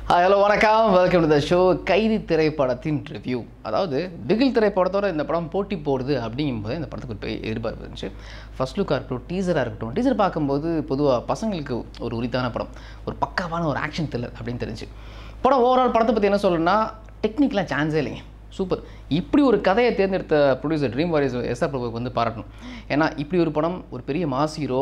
hello வணக்கம் welcome to the show கைதி திரைப்படத்தின் ரிவ்யூ அதாவது பிகில் திரைப்படத்தோட இந்த படம் போட்டி போடுது அப்படிங்கும்போது இந்த படத்துக்கு ஒரு பெரிய எதிர்பார்ப்பு இருந்துச்சு ஃபர்ஸ்ட் லுக்காக இருக்கட்டும் டீசராக இருக்கட்டும் டீசர் பார்க்கும்போது பொதுவாக பசங்களுக்கு ஒரு உரித்தான படம் ஒரு பக்காவான ஒரு ஆக்ஷன் த்ரில்லர் அப்படின்னு தெரிஞ்சு படம் ஓவரால் படத்தை பற்றி என்ன சொல்லணும்னா டெக்னிக்கலாக சான்ஸே இல்லைங்க சூப்பர் இப்படி ஒரு கதையை தேர்ந்தெடுத்த ப்ரொடியூசர் ட்ரீம் வாரியர்ஸ் எஸ்ஆர் பிரபுக்கு வந்து பாராட்டணும் ஏன்னா இப்படி ஒரு படம் ஒரு பெரிய மாஸ் ஹீரோ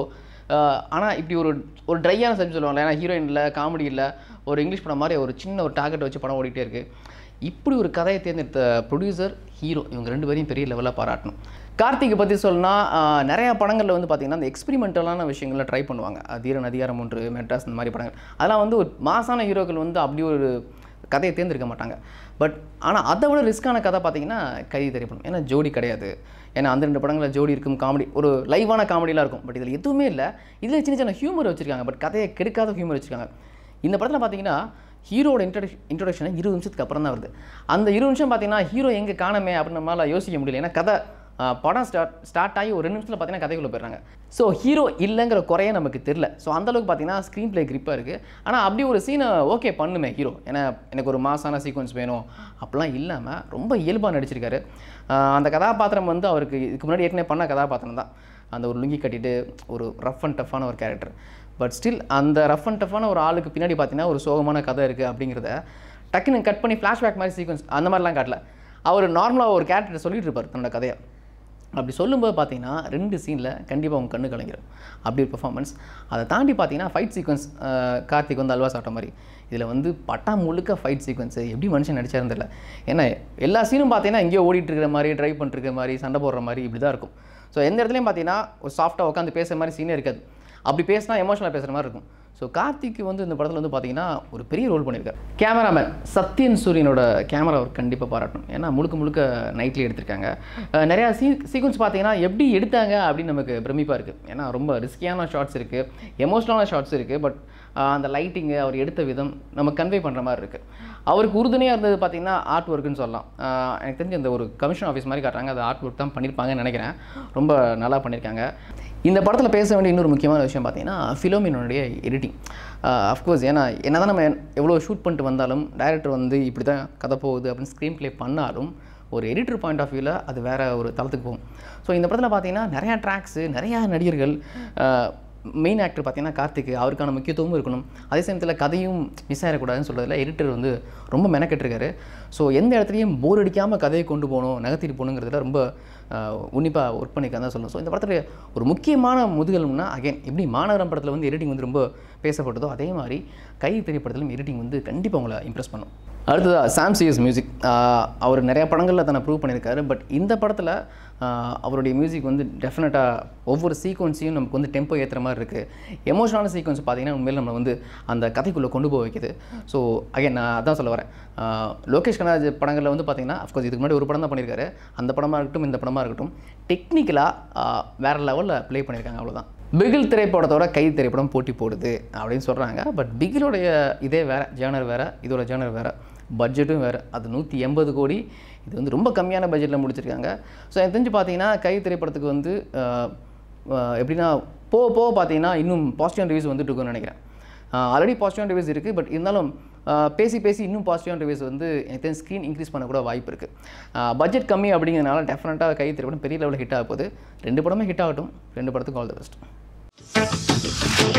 ஆனால் இப்படி ஒரு ஒரு ட்ரையான சப்ஜெக்ட் சொல்லுவாங்க ஏன்னா ஹீரோயின் இல்லை காமெடி இல்லை ஒரு இங்கிலீஷ் படம் மாதிரி ஒரு சின்ன ஒரு டார்கெட் வச்சு படம் ஓடிட்டே இருக்குது இப்படி ஒரு கதையை தேர்ந்தெடுத்த ப்ரொடியூசர் ஹீரோ இவங்க ரெண்டு பேரையும் பெரிய லெவலில் பாராட்டணும் கார்த்திகை பற்றி சொல்லணும்னா நிறையா படங்களில் வந்து பார்த்திங்கன்னா அந்த எக்ஸ்பெரிமெண்டலான விஷயங்களை ட்ரை பண்ணுவாங்க தீரன் அதிகாரம் ஒன்று மெட்ராஸ் இந்த மாதிரி படங்கள் அதெல்லாம் வந்து ஒரு மாசான ஹீரோக்கள் வந்து அப்படி ஒரு கதையை தேர்ந்தெடுக்க மாட்டாங்க பட் ஆனால் அதை விட ரிஸ்க்கான கதை பார்த்தீங்கன்னா கைதி திரைப்படம் ஏன்னா ஜோடி கிடையாது ஏன்னா அந்த ரெண்டு படங்களில் ஜோடி இருக்கும் காமெடி ஒரு லைவான காமெடிலாம் இருக்கும் பட் இதில் எதுவுமே இல்லை இதில் சின்ன சின்ன ஹியூமர் வச்சுருக்காங்க பட் கதையை கெடுக்காத ஹியூமர் வச்சுருக்காங்க இந்த படத்தில் பார்த்தீங்கன்னா ஹீரோட இன்ட்ரடக்ஷன் இன்ட்ரொடக்ஷன் இருபது நிமிஷத்துக்கு அப்புறம் தான் வருது அந்த இருபது நிமிஷம் பார்த்தீங்கன்னா ஹீரோ எங்கே காணமே அப்படின்னு நம்மளால் யோசிக்க முடியல ஏன்னா கதை ஆஹ், படம் ஸ்டார்ட் ஸ்டார்ட் ஆகி ஒரு ரெண்டு நிமிஷத்தில் பார்த்தீங்கன்னா கதைக்குள்ளே போயிடுறாங்க ஸோ ஹீரோ இல்லைங்கிற குறைய நமக்கு தெரில ஸோ அந்தளவுக்கு பார்த்தீங்கன்னா ஸ்க்ரீன் ப்ளே கிரிப்பாக இருக்குது ஆனால் அப்படி ஒரு சீனை ஓகே பண்ணுமே ஹீரோ ஏன்னா எனக்கு ஒரு மாசான சீக்வன்ஸ் வேணும் அப்படிலாம் இல்லாமல் ரொம்ப இயல்பாக நடிச்சிருக்காரு ஆஹ், அந்த கதாபாத்திரம் வந்து அவருக்கு இதுக்கு முன்னாடி ஏற்கனவே பண்ண கதாபாத்திரம் தான் அந்த ஒரு லுங்கி கட்டிட்டு ஒரு ரஃப் அண்ட் டஃப்பான ஒரு கேரக்டர் பட் ஸ்டில் அந்த ரஃப் அண்ட் டஃப்பான ஒரு ஆளுக்கு பின்னாடி பார்த்தீங்கன்னா ஒரு சோகமான கதை இருக்குது அப்படிங்கிறத டக்குன்னு கட் பண்ணி ஃப்ளாஷ்பேக் மாதிரி சீக்வன்ஸ் அந்த மாதிரிலாம் காட்டல அவர் நார்மலாக ஒரு கேரக்டர் சொல்லிட்டு இருப்பார் தன்னோட கதையை அப்படி சொல்லும்போது பார்த்தீங்கன்னா ரெண்டு சீனில் கண்டிப்பாக உங்க கண்ணு கலங்கிடும் அப்படி ஒரு பெர்ஃபார்மன்ஸ் அதை தாண்டி பார்த்தீங்கன்னா ஃபைட் சீக்வன்ஸ் கார்த்திக் வந்து அல்வா சாப்பிட்ட மாதிரி இதில் வந்து பட்டா முழுக்க ஃபைட் சீக்வன்ஸு எப்படி மனுஷன் நடிச்சாருன்னு தெரியல ஏன்னா எல்லா சீனும் பார்த்தீங்கன்னா எங்கேயோ ஓடிட்டு இருக்கிற மாதிரி ட்ரைவ் பண்ணிட்டு மாதிரி சண்டை போடுற மாதிரி இப்படி தான் இருக்கும் ஸோ எந்த இடத்துலையும் பார்த்தீங்கன்னா ஒரு சாஃப்டாக உட்காந்து பேசுகிற மாதிரி சீனே இருக்காது அப்படி பேசினா எமோஷனலாக பேசுகிற மாதிரி இருக்கும் ஸோ கார்த்திக் வந்து இந்த படத்தில் வந்து பார்த்தீங்கன்னா ஒரு பெரிய ரோல் பண்ணியிருக்காரு கேமராமேன் சத்யன் சூரியனோட கேமரா அவர் கண்டிப்பாக பாராட்டணும் ஏன்னா முழுக்க முழுக்க நைட்லேயே எடுத்திருக்காங்க அஹ் நிறையா சீ சீக்வன்ஸ் பார்த்தீங்கன்னா எப்படி எடுத்தாங்க அப்படின்னு நமக்கு பிரமிப்பாக இருக்குது ஏன்னா ரொம்ப ரிஸ்கியான ஷார்ட்ஸ் இருக்குது எமோஷனலான ஷார்ட்ஸ் இருக்குது பட் அந்த லைட்டிங்கு அவர் எடுத்த விதம் நம்ம கன்வே பண்ணுற மாதிரி இருக்குது அவருக்கு உறுதுணையாக இருந்தது பார்த்தீங்கன்னா ஆர்ட் ஒர்க்குன்னு சொல்லலாம் ஆஹ் எனக்கு தெரிஞ்ச அந்த ஒரு கமிஷன் ஆஃபீஸ் மாதிரி காட்டுறாங்க அது ஆர்ட் ஒர்க் தான் பண்ணியிருப்பாங்கன்னு நினைக்கிறேன் ரொம்ப நல்லா பண்ணியிருக்காங்க இந்த படத்தில் பேச வேண்டிய இன்னொரு முக்கியமான விஷயம் பார்த்தீங்கன்னா ஃபிலோமினுடைய எடிட்டிங் அஃப்கோர்ஸ் ஏன்னா என்ன தான் நம்ம எவ்வளோ ஷூட் பண்ணிட்டு வந்தாலும் டைரக்டர் வந்து இப்படி தான் கதை போகுது அப்படின்னு ஸ்க்ரீன் ப்ளே பண்ணாலும் ஒரு எடிட்டர் பாயிண்ட் ஆஃப் வியூவில் அது வேறு ஒரு தளத்துக்கு போகும் ஸோ இந்த படத்தில் பார்த்தீங்கன்னா நிறையா ட்ராக்ஸு நிறையா நடிகர்கள் மெயின் ஆக்டர் பார்த்தீங்கன்னா கார்த்திக் அவருக்கான முக்கியத்துவமும் இருக்கணும் அதே சமயத்தில் கதையும் மிஸ் ஆகிடக்கூடாதுன்னு சொல்கிறதுல எடிட்டர் வந்து ரொம்ப மெனக்கெட்டிருக்காரு ஸோ எந்த இடத்துலையும் போர் அடிக்காமல் கதையை கொண்டு போகணும் நகர்த்திட்டு போகணுங்கிறதுல ரொம்ப உன்னிப்பாக ஒர்க் பண்ணியிருக்காங்க தான் சொல்லணும் ஸோ இந்த படத்தில் ஒரு முக்கியமான முதுகெலும்புனா அகைன் எப்படி மாநகரம் படத்தில் வந்து எடிட்டிங் வந்து ரொம்ப பேசப்பட்டதோ அதே மாதிரி கை திரைப்படத்திலும் எடிட்டிங் வந்து கண்டிப்பாக உங்களை இம்ப்ரெஸ் பண்ணும் அடுத்ததாக சாம் சிஎஸ் மியூசிக் அவர் நிறைய படங்களில் தன்னை ப்ரூவ் பண்ணியிருக்காரு பட் இந்த படத்தில் அவருடைய மியூசிக் வந்து டெஃபினட்டாக ஒவ்வொரு சீக்வன்ஸையும் நமக்கு வந்து டெம்போ ஏற்றுற மாதிரி இருக்குது எமோஷனலான சீக்வன்ஸ் பார்த்தீங்கன்னா உண்மையில் நம்ம வந்து அந்த கதைக்குள்ளே கொண்டு போக வைக்குது ஸோ அகைன் நான் அதான் சொல்ல வரேன் ஆஹ் லோகேஷ் கனராஜ் படங்களில் வந்து பார்த்தீங்கன்னா அஃப்கோர்ஸ் இதுக்கு முன்னாடி ஒரு படம் தான் பண்ணியிருக்காரு அந்த படமாக இருக்கட்டும் இந்த படமாக இருக்கட்டும் டெக்னிக்கலாக வேறு லெவலில் ப்ளே பண்ணியிருக்காங்க அவ்வளோதான் பிகில் திரைப்படத்தோட கை திரைப்படம் போட்டி போடுது அப்படின்னு சொல்கிறாங்க பட் பிகிலோடைய இதே வேறு ஜேனர் வேறு இதோட ஜேனர் வேறு பட்ஜெட்டும் வேறு அது நூற்றி எண்பது கோடி இது வந்து ரொம்ப கம்மியான பட்ஜெட்டில் முடிச்சிருக்காங்க ஸோ எனக்கு தெரிஞ்சு பார்த்தீங்கன்னா கை திரைப்படத்துக்கு வந்து ஆஹ், ஆஹ், எப்படின்னா போக போக பார்த்தீங்கன்னா இன்னும் பாசிட்டிவ் ரிவ்யூஸ் வந்துட்டு இருக்குன்னு நினைக்கிறேன் ஆல்ரெடி பாசிட்டிவ் ரிவ்யூஸ் இருக்குது பட் இருந்தாலும் ஆஹ், பேசி பேசி இன்னும் பாசிட்டிவ் ரிவ்யூஸ் வந்து எனக்கு தெரிஞ்சு ஸ்க்ரீன் இன்க்ரீஸ் பண்ண கூட வாய்ப்பு இருக்குது பட்ஜெட் கம்மி அப்படிங்கிறதுனால டெஃபினட்டாக கை திரைப்படம் பெரிய லெவலில் ஹிட் ஆக போகுது ரெண்டு படமே ஹிட் ஆகட்டும் ரெண்டு படத்துக்கும் ஆல் த பெஸ்ட்